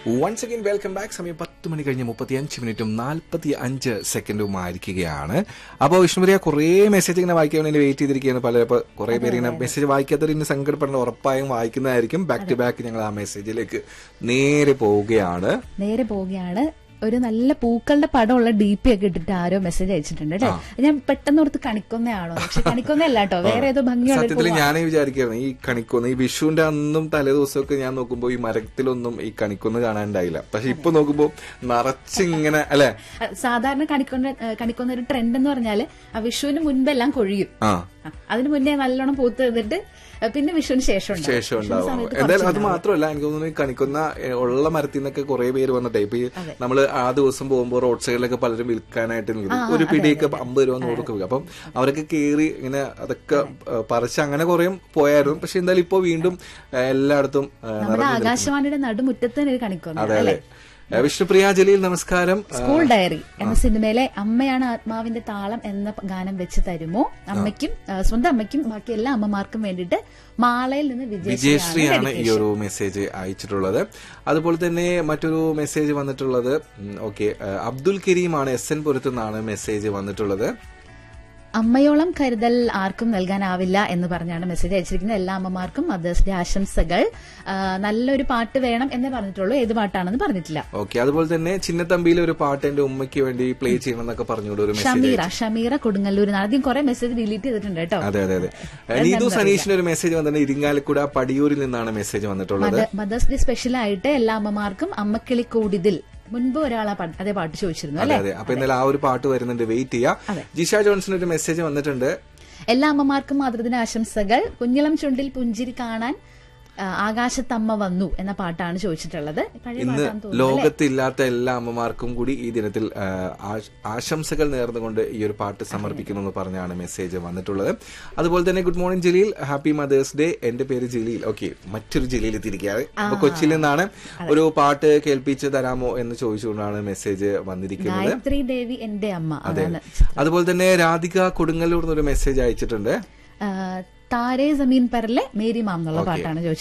Once again welcome back സമയം പത്ത് മണി കഴിഞ്ഞ് മുപ്പത്തി അഞ്ച് മിനിറ്റും നാൽപ്പത്തി അഞ്ച് സെക്കൻഡും ആയിരിക്കുകയാണ് അപ്പോൾ വിഷ്ണുപ്രിയ കുറേ മെസ്സേജ് ഇങ്ങനെ വായിക്കാൻ വേണ്ടി വെയിറ്റ് ചെയ്തിരിക്കുകയാണ് പല ഇപ്പോൾ കുറേ പേര് ഇങ്ങനെ മെസ്സേജ് വായിക്കാത്തവർ ഇന്ന് സങ്കടപ്പെടുന്ന ഉറപ്പായും വായിക്കുന്നതായിരിക്കും ബാക്ക് ടു ബാക്ക് ഞങ്ങൾ ആ മെസ്സേജിലേക്ക് നേരെ പോവുകയാണ് നേരെ പോവുകയാണ് ഒരു നല്ല പൂക്കളുടെ പടമുള്ള ഡി പി ഒക്കെ ഇട്ടിട്ട് ആരോ മെസ്സേജ് അയച്ചിട്ടുണ്ട് കേട്ടോ ഞാൻ പെട്ടെന്ന് ഓർത്ത് കണിക്കൊന്നയാണോ പക്ഷെ കണിക്കൊന്നല്ല കേട്ടോ വേറെ ഏതോ ഭംഗിയുള്ള ഒരു സത്യത്തിൽ ഞാനേ വിചാരിക്കായിരുന്നു ഈ കണിക്കൊന്ന് ഈ വിഷുവിന്റെ അന്നും തലേ ദിവസമൊക്കെ ഞാൻ നോക്കുമ്പോൾ ഈ മരത്തിലൊന്നും ഈ കണിക്കൊന്ന് കാണാനുണ്ടായില്ല പക്ഷെ ഇപ്പൊ നോക്കുമ്പോൾ നിറച്ചിങ്ങനെ അല്ലെ പൂവാ. സാധാരണ കണിക്കൊന്ന ഏഹ് കണിക്കൊന്ന ഒരു ട്രെൻഡ് എന്ന് പറഞ്ഞാല് ആ വിഷുവിന് മുൻപെല്ലാം കൊഴിയും ആ ആ, അതിന് മുന്നേ നല്ലോണം പൂത്ത് നിന്നിട്ട് ഏഹ് പിന്നെ വിഷുവിന് ശേഷം ഉണ്ടാവും. ശേഷം വിഷുവിന് ഉണ്ടാവും സമയത്ത് എന്തായാലും അത് കുറച്ചുണ്ടാവും. മാത്രമല്ല എനിക്ക് തോന്നുന്നു ഈ കണിക്കൊന്ന ഏ, ഉള്ള മരത്തിൽ നിന്നൊക്കെ കുറെ പേര് വന്നിട്ടേ ഇപ്പൊ ഈ നമ്മള് ആ ദിവസം പോകുമ്പോൾ റോഡ് സൈഡിലൊക്കെ പലരും വിൽക്കാനായിട്ട് നിൽക്കും ഒരു പിടിയൊക്കെ അമ്പത് രൂപ നൂറ് രൂപ അപ്പം അവരൊക്കെ കേറി ഇങ്ങനെ അതൊക്കെ ഏ, പറിച്ച് അങ്ങനെ കുറെ പോയായിരുന്നു പക്ഷെ എന്തായാലും ഇപ്പൊ വീണ്ടും ഏ, എല്ലായിടത്തും ഏ, നമ്മുടെ ആകാശവാണിയുടെ നടുമുറ്റത്ത് തന്നെ ഒരു കണിക്കൊന്ന അതെ അതെ ഏ, വിഷ്ണുപ്രിയ ജലീൽ നമസ്കാരം സ്കൂൾ ഡയറി എന്ന സിനിമയിലെ അമ്മയാണ് ആത്മാവിന്റെ താളം എന്ന ഗാനം വെച്ച് തരുമോ അമ്മയ്ക്കും ആ, സ്വന്തം അമ്മയ്ക്കും ബാക്കി എല്ലാ അമ്മമാർക്കും വേണ്ടിയിട്ട് മാളയിൽ നിന്ന് വിജയശ്രീയാണ് വിജയശ്രീയാണ് ഈ ഒരു മെസ്സേജ് അയച്ചിട്ടുള്ളത് അതുപോലെ തന്നെ മറ്റൊരു മെസ്സേജ് വന്നിട്ടുള്ളത് ഓക്കെ അബ്ദുൽ കരീമാണ് എസ് എൻ പുരത്തു നിന്നാണ് മെസ്സേജ് വന്നിട്ടുള്ളത് അമ്മയോളം കരുതൽ ആർക്കും നൽകാനാവില്ല എന്ന് പറഞ്ഞാണ് മെസ്സേജ് അയച്ചിരിക്കുന്നത് എല്ലാ അമ്മമാർക്കും മദേഴ്സ് ഡേ ആശംസകൾ ആ, നല്ലൊരു പാട്ട് വേണം എന്നേ പറഞ്ഞിട്ടുള്ളൂ ഏത് പാട്ടാണെന്ന് പറഞ്ഞിട്ടില്ല ഓക്കെ അതുപോലെ തന്നെ ചിന്നത്തമ്പിയിലെ ഒരു പാട്ട് എന്റെ ഉമ്മയ്ക്ക് വേണ്ടി പ്ലേ ചെയ്യണം എന്നൊക്കെ പറഞ്ഞുകൊണ്ട് ഒരു മെസ്സേജ് ഷമീറ ഷമീറ കൊടുങ്ങല്ലൂർ ആദ്യം കുറെ മെസ്സേജ് ഡിലീറ്റ് ചെയ്തിട്ടുണ്ട് കേട്ടോ അതെ അതെ അതെ നീതു സനീഷിന് ഒരു മെസ്സേജ് വന്നിട്ടുണ്ട് ഇരിങ്ങാലക്കുട പടിയൂരിൽ നിന്നാണ് മെസ്സേജ് വന്നിട്ടുള്ളത് മദേഴ്സ് ഡേ സ്പെഷ്യൽ ആയിട്ട് എല്ലാ അമ്മമാർക്കും അമ്മക്കിളി കൂടിതിൽ മുൻപ് ഒരാൾ ആ പാട്ട് അതേ പാട്ട് ചോദിച്ചിരുന്നു അതെ അല്ലെ അതെ അപ്പൊ ഇന്നലെ ആ ഒരു പാട്ട് വരുന്നുണ്ട് വെയിറ്റ് ചെയ്യാം ജിഷ ജോൺസൺ ഒരു മെസ്സേജ് വന്നിട്ടുണ്ട് എല്ലാ അമ്മമാർക്കും മാതൃദിന ആശംസകൾ കുഞ്ഞിളം ചുണ്ടിൽ പുഞ്ചിരി കാണാൻ ആ, ആകാശത്തമ്മ വന്നു എന്ന പാട്ടാണ് ചോദിച്ചിട്ടുള്ളത് പഴയ ഇന്ന് പാട്ടാന്ന് തോന്നുന്നു ലോകത്തില്ലാത്ത എല്ലാ അമ്മമാർക്കും കൂടി ഈ ദിനത്തിൽ ആ, ആശ- ആശംസകൾ നേർന്നുകൊണ്ട് ഈ ഒരു പാട്ട് സമർപ്പിക്കുന്നു എന്ന് പറഞ്ഞാണ് മെസ്സേജ് വന്നിട്ടുള്ളത് അതുപോലെ തന്നെ good morning Jaleel happy mother's day എന്റെ പേര് ജലീൽ ഓക്കെ മറ്റൊരു ജലീൽ എത്തിയിരിക്കുകയാണ് അപ്പൊ കൊച്ചിയിൽ നിന്നാണ് ഒരു പാട്ട് കേൾപ്പിച്ച് തരാമോ എന്ന് ചോദിച്ചുകൊണ്ടാണ് മെസ്സേജ് വന്നിരിക്കുന്നത് ഗായത്രി ദേവി എന്റെ അമ്മ അതാണ് അതുപോലെ തന്നെ രാധിക കൊടുങ്ങല്ലൂർ എന്നൊരു മെസ്സേജ് അയച്ചിട്ടുണ്ട് ആ, താരേ സമീൻ പെരലെ മേരി മാം എന്നുള്ള പാട്ടാണ് ചോദിച്ചത്